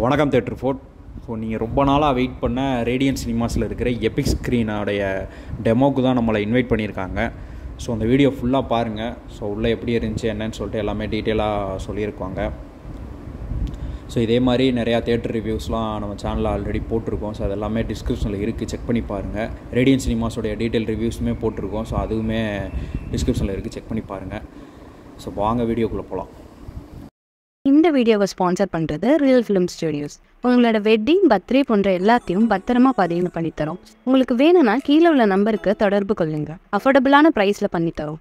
வணக்கம் theatre fort so நீங்கள் ரொம்ப நாளாக வெயிட் பண்ண ரேடியன் சினிமாஸில் இருக்கிற எபிக் ஸ்க்ரீனோடைய டெமோக்கு தான் நம்மளை இன்வைட் பண்ணியிருக்காங்க ஸோ அந்த வீடியோ ஃபுல்லாக பாருங்கள் ஸோ உள்ளே எப்படி இருந்துச்சு என்னன்னு சொல்லிட்டு எல்லாமே டீட்டெயிலாக சொல்லியிருக்காங்க ஸோ இதே மாதிரி நிறையா தேட்டர் ரிவ்யூஸ்லாம் நம்ம சேனலில் ஆல்ரெடி போட்டிருக்கோம் ஸோ அது எல்லாமே டிஸ்கிரிப்ஷனில் இருக்குது செக் பண்ணி பாருங்கள் ரேடியன் சினிமாஸோடைய டீட்டெயில் ரிவ்யூஸுமே போட்டிருக்கோம் ஸோ அதுவுமே டிஸ்கிரிப்ஷனில் இருக்குது செக் பண்ணி பாருங்கள் ஸோ வாங்க வீடியோக்குள்ளே போகலாம் இந்த வீடியோவை ஸ்பான்சர் பண்ணுறது ரியல் ஃபிலிம் ஸ்டுடியோஸ் உங்களோட வெட்டிங் பர்த்டே போன்ற எல்லாத்தையும் பத்திரமா பதிவு பண்ணித்தரோம் உங்களுக்கு வேணும்னா கீழே உள்ள நம்பருக்கு தொடர்பு கொள்ளுங்க அஃபோர்டபுளான ப்ரைஸில் பண்ணித்தரோம்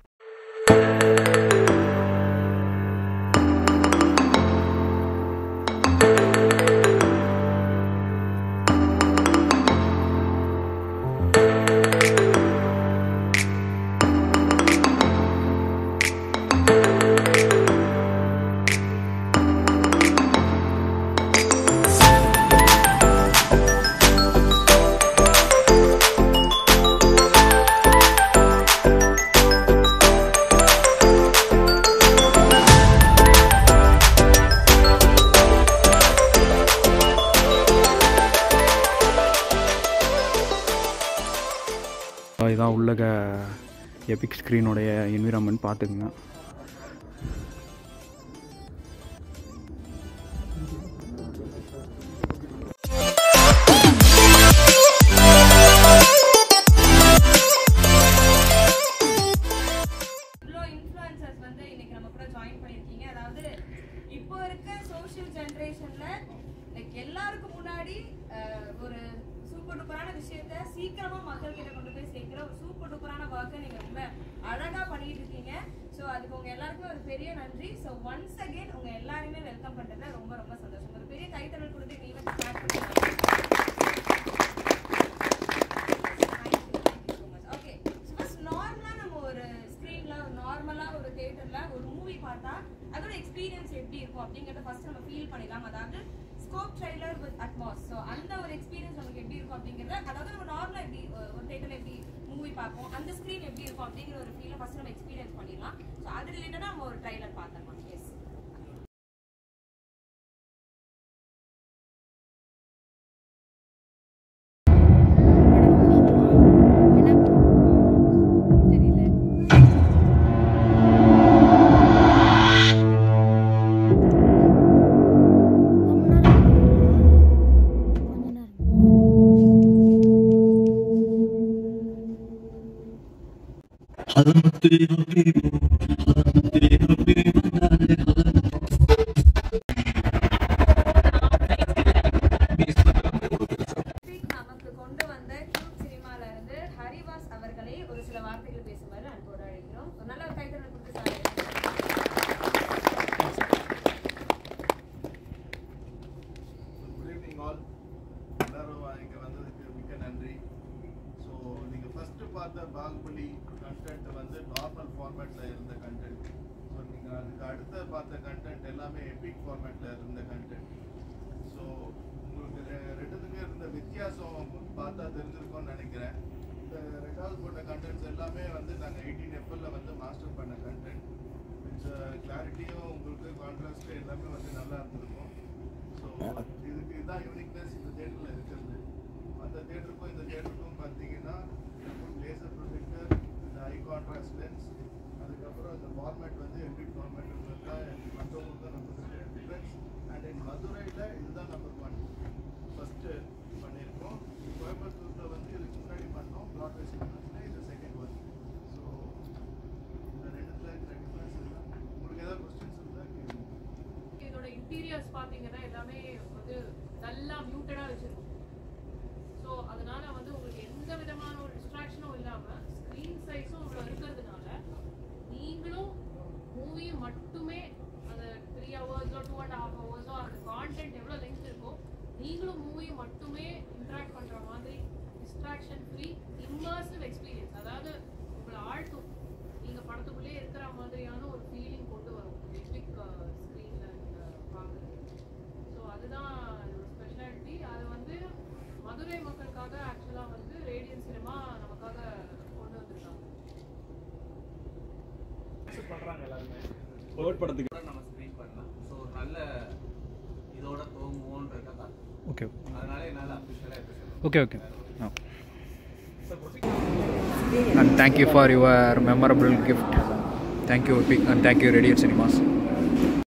இதான் உள்ளக எபிக் ஸ்க்ரீனோடைய என்விரான்மெண்ட் பார்த்துக்குங்க இவ்வளோ இன்ஃப்ளூயன்சர்ஸ் வந்து இன்னைக்கு நம்ம கூட ஜாயின் பண்ணியிருக்கீங்க அதாவது இப்போ இருக்க சோஷியல் ஜென்ரேஷன்ல லைக் எல்லாருக்கும் முன்னாடி அஹ், ஒரு சூப்பர் டூப்பரான விஷயத்த சீக்கிரமா மக்கள் கிட்ட கொண்டு போய் சேர்க்கிற ஒரு சூப்பர் டூப்பரான ஒர்க்கை நீங்க ரொம்ப அழகா பண்ணிட்டு இருக்கீங்க ஸோ அதுக்கு உங்க எல்லாருக்குமே ஒரு பெரிய நன்றி ஸோ ஒன்ஸ் அகைன் உங்க எல்லாருமே வெல்கம் பண்றதுல ரொம்ப ரொம்ப சந்தோஷம் ஒரு பெரிய கைத்தறல் கொடுத்து நீங்க ஸ்டார்ட் பண்ணுங்க ஓகே ஃபர்ஸ்ட் நார்மலா நம்ம ஒரு ஸ்க்ரீன்ல ஒரு நார்மலா ஒரு தியேட்டர்ல ஒரு மூவி பார்த்தா அதோட எக்ஸ்பீரியன்ஸ் எப்படி இருக்கும் அப்படிங்கறத ஃபர்ஸ்ட் நம்ம ஃபீல் பண்ணிடலாம் அதாவது scope trailer with Atmos so அந்த ஒரு எக்ஸ்பீரியன்ஸ் நமக்கு எப்படி இருக்கும் அப்படிங்கறத அதாவது நம்ம நார்மலா எப்படி அஹ், ஒரு தியேட்டர்ல எப்படி மூவி பார்ப்போம் அந்த ஸ்க்ரீன் எப்படி இருக்கும் அப்படிங்கிற ஒரு ஃபீலை ஃபர்ஸ்ட் நம்ம எக்ஸ்பீரியன்ஸ் பண்ணிடலாம் ஸோ அது ரிலேட்டடா நம்ம ஒரு ட்ரைலர் பார்த்துடலாம் எஸ் Speak நமக்கு கொண்டு வந்த கியூட் சினிமால இருந்து ஹரிவாஸ் அவர்களை ஒரு சில வார்த்தைகள் பேசுமாறு அன்போடு அழைக்கிறோம் ஒரு நல்ல ஒரு கைத்தறல் கொடுத்து சார் குட் ஈவினிங் ஆல் எல்லாரும் இங்கே வந்ததுக்கு மிக்க நன்றி ஸோ நீங்கள் ஃபஸ்ட்டு பார்த்த பாகுபலி கண்டென்ட் வந்து நார்மல் ஃபார்மேட்டில் இருந்த கண்டென்ட் ஸோ நீங்கள் அதுக்கு அடுத்த பார்த்த கண்டென்ட் எல்லாமே எபிக் ஃபார்மேட்டில் இருந்த கண்டென்ட் ஸோ உங்களுக்கு ரெ- ரெண்டுத்துக்கும் இருந்த வித்தியாசம் பார்த்தா தெரிஞ்சிருக்கும்னு நினைக்கிறேன் இந்த ரெண்டாவது போட்ட கண்டென்ட்ஸ் எல்லாமே வந்து நாங்கள் எயிட்டீன் எஃப்எல்ல வந்து மாஸ்டர் பண்ண கண்டென்ட் வித் கிளாரிட்டியும் உங்களுக்கு கான்ட்ராஸ்ட் எல்லாமே வந்து நல்லா இருந்திருக்கும் ஸோ இதுக்கு இதுதான் யூனிக்னஸ் இந்த தேட்டரில் இருக்கிறது அந்த தேட்டருக்கும் இந்த தேட்டருக்கும் பார்த்தீங்கன்னா லேசர் ப்ரொஜெக்டர் இந்த ஹை கான்ட்ராஸ்ட் லென்ஸ் அதுக்கப்புறம் இந்த ஃபார்மேட் வந்து எப்படி ஃபார்மேட் தான் மற்றவங்களுக்கு நமக்கு டிஃப்ரென்ஸ் அண்ட் இன் மதுரையில் இதுதான் நம்பர் ஒன் ஃபஸ்ட்டு பண்ணியிருக்கோம் கோயம்புத்தூரில் வந்து இதுக்கு முன்னாடி பண்ணோம் ப்ராட்வே சினிமாஸில் இது செகண்ட் ஒன் ஸோ இந்த ரெண்டுத்தில் இருக்கிற டிஃப்ரென்ஸ் இதுதான் உங்களுக்கு ஏதாவது கொஸ்டின்ஸ் இருந்தால் கேளுங்க இதோட இன்டீரியர்ஸ் பார்த்தீங்கன்னா எல்லாமே வந்து நல்லா மியூட்டடாக வச்சிருக்கும் ஸோ அதனால வந்து உங்களுக்கு எந்த விதமான ஒரு டிஸ்ட்ராக்ஷனும் இல்லாமல் ஸ்க்ரீன் சைஸும் இவ்வளோ இருக்கிறதுனால நீங்களும் மூவி மட்டுமே அந்த த்ரீ ஹவர்ஸோ டூ அண்ட் ஹாஃப் ஹவர்ஸோ அந்த கான்டென்ட் எவ்வளோ லென்த் இருக்கோ நீங்களும் மூவி மட்டுமே இன்ட்ராக்ட் பண்ணுற மாதிரி டிஸ்ட்ராக்ஷன் ஃப்ரீ இம்மர்சிவ் எக்ஸ்பீரியன்ஸ் அதாவது உங்களை ஆழ்த்தும் நீங்கள் படத்துக்குள்ளே இருக்கிற மாதிரியான ஒரு ஃபீலிங் கொண்டு வரும் எபிக் ஸ்க்ரீனில் பார்க்குறது ஸோ அதுதான் இதோட ஸ்பெஷாலிட்டி அது வந்து மதுரை மக்களுக்காக ஆக்சுவலாக வந்து ரேடியன் சினிமா நமக்காக கொண்டு வந்திருக்காங்க பண்றாங்க எல்லாருமே கோட் படத்துக்கு கூட நம்ம ஸ்க்ரீன் பண்ணலாம் ஸோ ஒரு நல்ல இதோட தோங்குவோன்ற ஓகே அதனால என்னால் அஃபிஷியலாக எடுத்து சொல்ல okay okay and thank you for your memorable gift thank you Big and thank you Radio cinemas